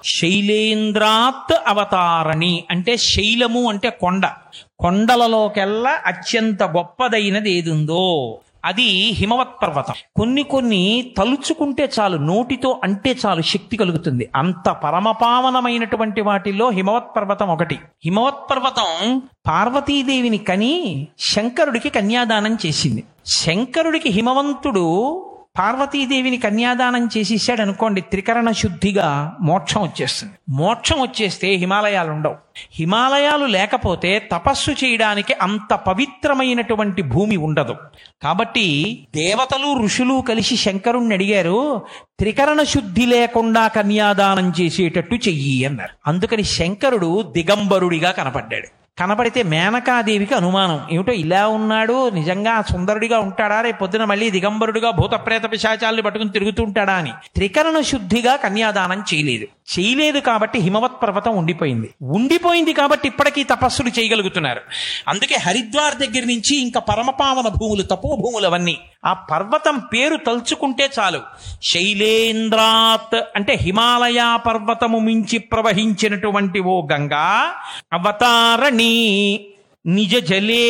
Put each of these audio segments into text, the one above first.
శైలేంద్రాత్ అవతారణి అంటే శైలము అంటే కొండ కొండలలోకెల్లా అత్యంత గొప్పదైనది ఏదుందో అది హిమవత్ పర్వతం కొన్ని కొన్ని తలుచుకుంటే చాలు నోటితో అంటే చాలు శక్తి కలుగుతుంది అంత పరమపావనమైనటువంటి వాటిల్లో హిమవత్ పర్వతం ఒకటి హిమవత్ పర్వతం పార్వతీదేవిని కని శంకరుడికి కన్యాదానం చేసింది శంకరుడికి హిమవంతుడు పార్వతీదేవిని కన్యాదానం చేసేసాడు అనుకోండి త్రికరణ శుద్ధిగా మోక్షం వచ్చేస్తుంది మోక్షం వచ్చేస్తే హిమాలయాలు ఉండవు హిమాలయాలు లేకపోతే తపస్సు చేయడానికి అంత పవిత్రమైనటువంటి భూమి ఉండదు కాబట్టి దేవతలు ఋషులు కలిసి శంకరుణ్ణి అడిగారు త్రికరణ శుద్ధి లేకుండా కన్యాదానం చేసేటట్టు చెయ్యి అన్నారు అందుకని శంకరుడు దిగంబరుడిగా కనపడ్డాడు కనపడితే మేనకాదేవికి అనుమానం ఏమిటో ఇలా ఉన్నాడు నిజంగా సుందరుడిగా ఉంటాడా రేపు పొద్దున మళ్ళీ దిగంబరుడిగా భూత ప్రేత పిశాచాల్ని పట్టుకుని తిరుగుతూ ఉంటాడా అని త్రికరణ శుద్ధిగా కన్యాదానం చేయలేదు చేయలేదు కాబట్టి హిమవత్ పర్వతం ఉండిపోయింది ఉండిపోయింది కాబట్టి ఇప్పటికీ తపస్సులు చేయగలుగుతున్నారు అందుకే హరిద్వార్ దగ్గర నుంచి ఇంకా పరమపావన భూములు తపోభూములు అవన్నీ ఆ పర్వతం పేరు తలుచుకుంటే చాలు శైలేంద్రాత్ అంటే హిమాలయ పర్వతము మించి ప్రవహించినటువంటి ఓ గంగా అవతారణి నిజ జలే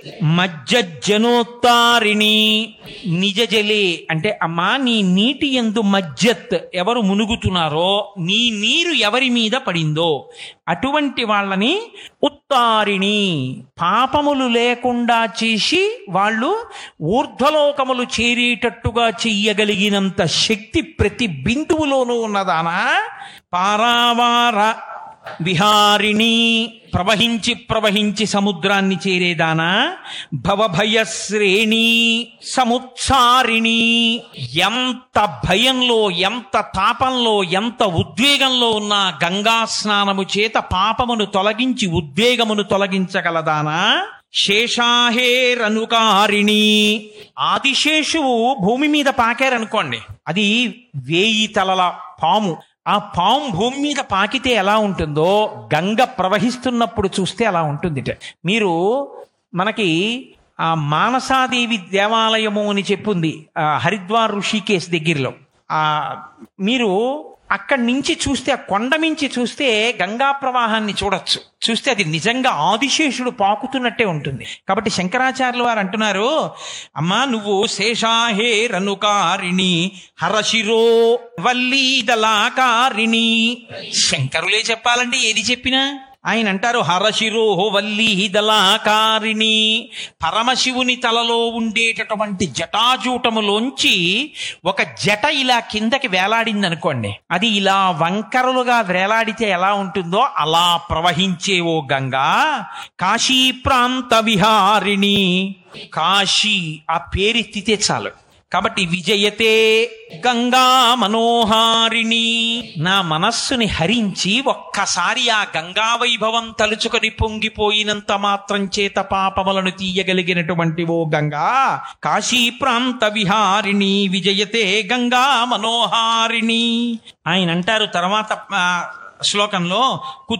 మజ్జనోత్తారిణి నిజ జలే అంటే అమ్మా నీ నీటి ఎందు మజ్జత్ ఎవరు మునుగుతున్నారో నీ నీరు ఎవరి మీద పడిందో అటువంటి వాళ్ళని ఉత్తారిణి పాపములు లేకుండా చేసి వాళ్ళు ఊర్ధ్వలోకములు చేరేటట్టుగా చెయ్యగలిగినంత శక్తి ప్రతి బిందువులోనూ ఉన్నదానా పారావార విహారిణి ప్రవహించి ప్రవహించి సముద్రాన్ని చేరేదానా భవభయశ్రేణి సముత్సారిణి ఎంత భయంలో ఎంత తాపంలో ఎంత ఉద్వేగంలో ఉన్న గంగా స్నానము చేత పాపమును తొలగించి ఉద్వేగమును తొలగించగలదానా శేషాహేరనుకారిణి ఆదిశేషువు భూమి మీద పాకారనుకోండి అది వేయి తలల పాము ఆ పాము భూమి మీద పాకితే ఎలా ఉంటుందో గంగ ప్రవహిస్తున్నప్పుడు చూస్తే అలా ఉంటుంది మీరు మనకి ఆ మానసాదేవి దేవాలయము అని చెప్పుంది ఆ హరిద్వార్ ఋషికేశ్ దగ్గరలో ఆ మీరు అక్కడి నుంచి చూస్తే ఆ కొండ మించి చూస్తే గంగా ప్రవాహాన్ని చూడొచ్చు చూస్తే అది నిజంగా ఆదిశేషుడు పాకుతున్నట్టే ఉంటుంది కాబట్టి శంకరాచార్యులు వారు అంటున్నారు అమ్మా నువ్వు శేషాహే రనుకారిణి హరశిరో వల్లీదలాకారిణి శంకరులే చెప్పాలంటే ఏది చెప్పినా ఆయన అంటారు హరశిరోహో వల్లీదలాకారిణి పరమశివుని తలలో ఉండేటటువంటి జటాజూటములోంచి ఒక జట ఇలా కిందకి వేలాడింది అనుకోండి అది ఇలా వంకరలుగా వేలాడితే ఎలా ఉంటుందో అలా ప్రవహించే ఓ గంగా కాశీ ప్రాంత విహారిణి కాశీ ఆ పేరెత్తితే చాలు కాబట్టి విజయతే గంగా మనోహారిణి నా మనస్సుని హరించి ఒక్కసారి ఆ గంగా వైభవం తలుచుకొని పొంగిపోయినంత మాత్రం చేత పాపములను తీయగలిగినటువంటి ఓ గంగా కాశీ ప్రాంత విహారిణి విజయతే గంగా మనోహారిణి ఆయన అంటారు తర్వాత ఆ, శ్లోకంలో కుతూ